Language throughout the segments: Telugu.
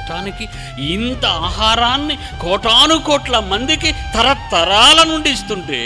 తీర్చటానికి ఇంత ఆహారాన్ని కోటాను కోట్ల మందికి తరతరాల నుండి ఇస్తుంటే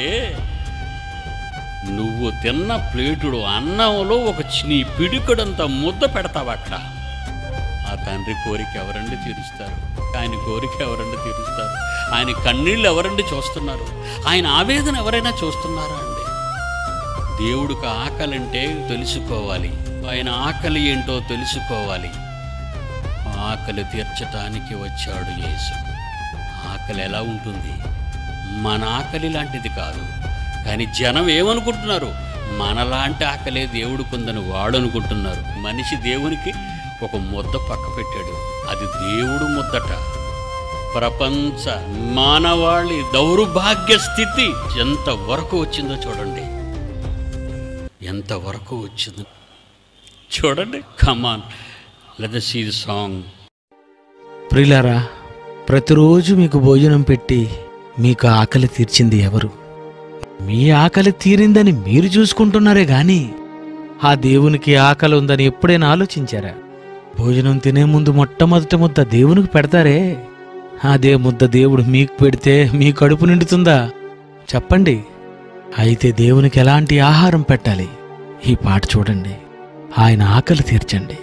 నువ్వు తిన్న ప్లేటుడు అన్నంలో ఒక నీ పిడికడంత ముద్ద పెడతావు అక్కడ ఆ తండ్రి కోరిక ఎవరండి తీరుస్తారు ఆయన కోరిక ఎవరండి తీరుస్తారు ఆయన కన్నీళ్ళు ఎవరండి చూస్తున్నారు ఆయన ఆవేదన ఎవరైనా చూస్తున్నారా అండి దేవుడికి ఆకలి అంటే తెలుసుకోవాలి ఆయన ఆకలి ఏంటో తెలుసుకోవాలి ఆకలి తీర్చటానికి వచ్చాడు యేసు ఆకలి ఎలా ఉంటుంది మన ఆకలి లాంటిది కాదు కానీ జనం ఏమనుకుంటున్నారు మనలాంటి ఆకలే దేవుడికుందని వాడు అనుకుంటున్నారు మనిషి దేవునికి ఒక ముద్ద పక్క పెట్టాడు అది దేవుడు ముద్దట ప్రపంచ మానవాళి దౌర్భాగ్య స్థితి ఎంత వరకు వచ్చిందో చూడండి ఎంత వరకు వచ్చిందో చూడండి come on let see the song ప్రియులారా ప్రతిరోజు మీకు భోజనం పెట్టి మీకు ఆకలి తీర్చింది ఎవరు మీ ఆకలి తీరిందని మీరు చూసుకుంటున్నారే గాని ఆ దేవునికి ఆకలి ఉందని ఎప్పుడైనా ఆలోచించారా భోజనం తినే ముందు మొట్టమొదటి ముద్ద దేవునికి పెడతారే అదే ముద్ద దేవుడు మీకు పెడితే మీ కడుపు నిండుతుందా చెప్పండి అయితే దేవునికి ఎలాంటి ఆహారం పెట్టాలి ఈ పాట చూడండి ఆయన ఆకలి తీర్చండి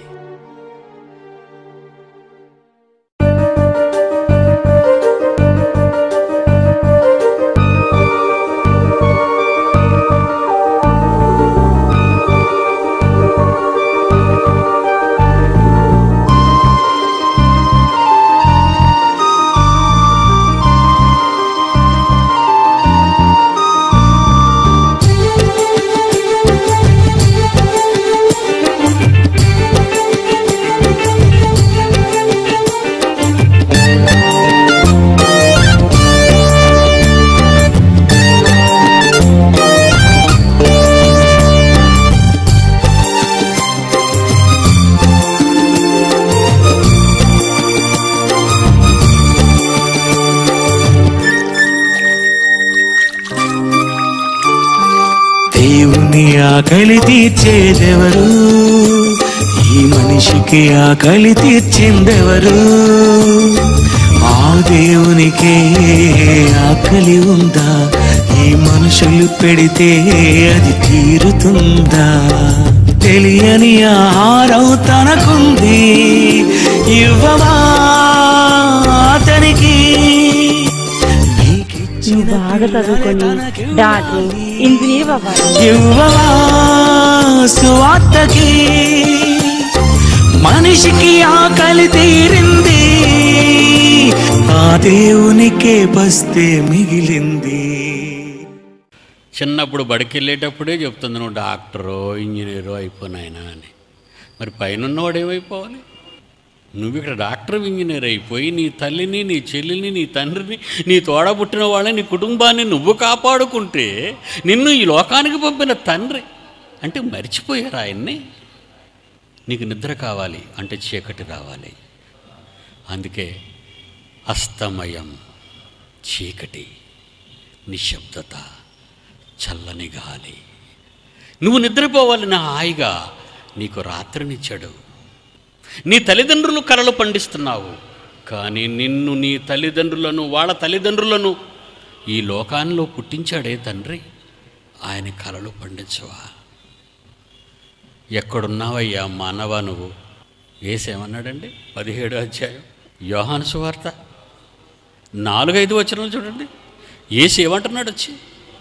దేవుని ఆకలి తీర్చేదెవరు ఈ మనిషికి ఆకలి తీర్చిందెవరు ఆ దేవునికే ఆకలి ఉందా ఈ మనుషులు పెడితే అది తీరుతుందా తెలియని ఆహారం తనకుంది ఇవ్వవా అతనికి నువ్వు బాగా చదువుకొని డాక్టర్ ఇంజనీర్ అవ్వాలి ఇవ్వవా సువార్తకి మనిషికి ఆకలి తీరింది ఆ దేవునికే బస్తే మిగిలింది చిన్నప్పుడు బడికి వెళ్ళేటప్పుడే చెప్తుంది నువ్వు డాక్టరో ఇంజనీరో అయిపోయినాయనా అని మరి పైన ఉన్నవాడు ఏమైపోవాలి నువ్వు ఇక్కడ డాక్టర్ ఇంజనీర్ అయిపోయి నీ తల్లిని నీ చెల్లిని నీ తండ్రిని నీ తోడ పుట్టిన వాళ్ళని నీ కుటుంబాన్ని నువ్వు కాపాడుకుంటే నిన్ను ఈ లోకానికి పంపిన తండ్రి అంటే మర్చిపోయారు ఆయన్ని నీకు నిద్ర కావాలి అంటే చీకటి రావాలి అందుకే అస్తమయం చీకటి నిశ్శబ్దత చల్లని గాలి నువ్వు నిద్రపోవాలని హాయిగా నీకు రాత్రినిచ్చాడు నీ తల్లిదండ్రులు కలలు పండిస్తున్నావు కానీ నిన్ను నీ తల్లిదండ్రులను వాళ్ళ తల్లిదండ్రులను ఈ లోకాల్లో పుట్టించాడే తండ్రి ఆయన కలలు పండించవా ఎక్కడున్నావయ్యా మానవా నువ్వు ఏసేమన్నాడండి పదిహేడు అధ్యాయం యోహాను సువార్త నాలుగైదు వచనాలు చూడండి ఏసి ఏమంటున్నాడు వచ్చి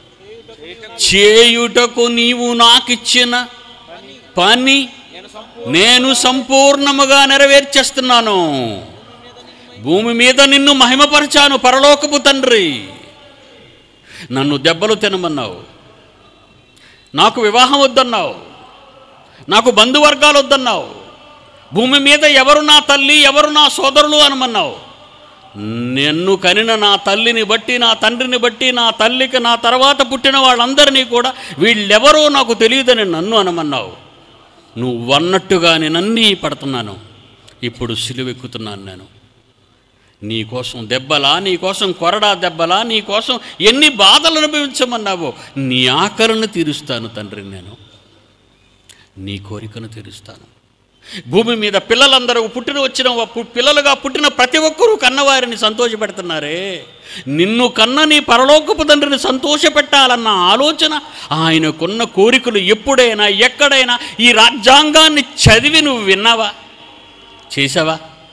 చేయుటకు నీవు నాకిచ్చిన పని నేను సంపూర్ణముగా నెరవేర్చేస్తున్నాను భూమి మీద నిన్ను మహిమపరిచాను పరలోకపు తండ్రి నన్ను దెబ్బలు తినమన్నావు నాకు వివాహం వద్దన్నావు నాకు బంధువర్గాలు వద్దన్నావు భూమి మీద ఎవరు నా తల్లి ఎవరు నా సోదరులు అనమన్నావు నిన్ను కనిన నా తల్లిని బట్టి నా తండ్రిని బట్టి నా తల్లికి నా తర్వాత పుట్టిన వాళ్ళందరినీ కూడా వీళ్ళెవరో నాకు తెలియదని నన్ను అనమన్నావు నువ్వు అన్నట్టుగానే నన్నీ పడుతున్నాను ఇప్పుడు సిలువెక్కుతున్నాను నేను నీ కోసం దెబ్బలా నీ కోసం కొరడా దెబ్బలా నీ కోసం ఎన్ని బాధలు అనుభవించమన్నావో నీ ఆకలిని తీరుస్తాను తండ్రి నేను నీ కోరికను తీరుస్తాను భూమి మీద పిల్లలందరూ పుట్టిన వచ్చిన పు- పిల్లలుగా పుట్టిన ప్రతి ఒక్కరూ కన్నవారిని సంతోషపెడుతున్నారే నిన్ను కన్న నీ పరలోకపు తండ్రిని సంతోషపెట్టాలన్న ఆలోచన ఆయనకున్న కోరికలు ఎప్పుడైనా ఎక్కడైనా ఈ రాజ్యాంగాన్ని చదివి నువ్వు విన్నావా చేసావా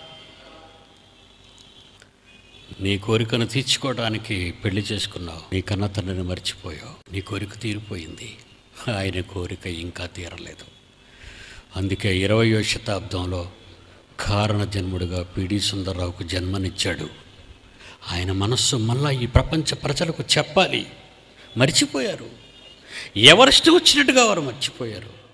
నీ కోరికను తీర్చుకోవడానికి పెళ్లి చేసుకున్నావు నీ కన్న తండ్రిని మర్చిపోయావు నీ కోరిక తీరిపోయింది ఆయన కోరిక ఇంకా తీరలేదు అందుకే ఇరవయో శతాబ్దంలో కారణ జన్ముడుగా పిడి సుందర్రావుకు జన్మనిచ్చాడు ఆయన మనస్సు మళ్ళా ఈ ప్రపంచ ప్రజలకు చెప్పాలి మర్చిపోయారు ఎవరిష్టం వచ్చినట్టుగా వారు మర్చిపోయారు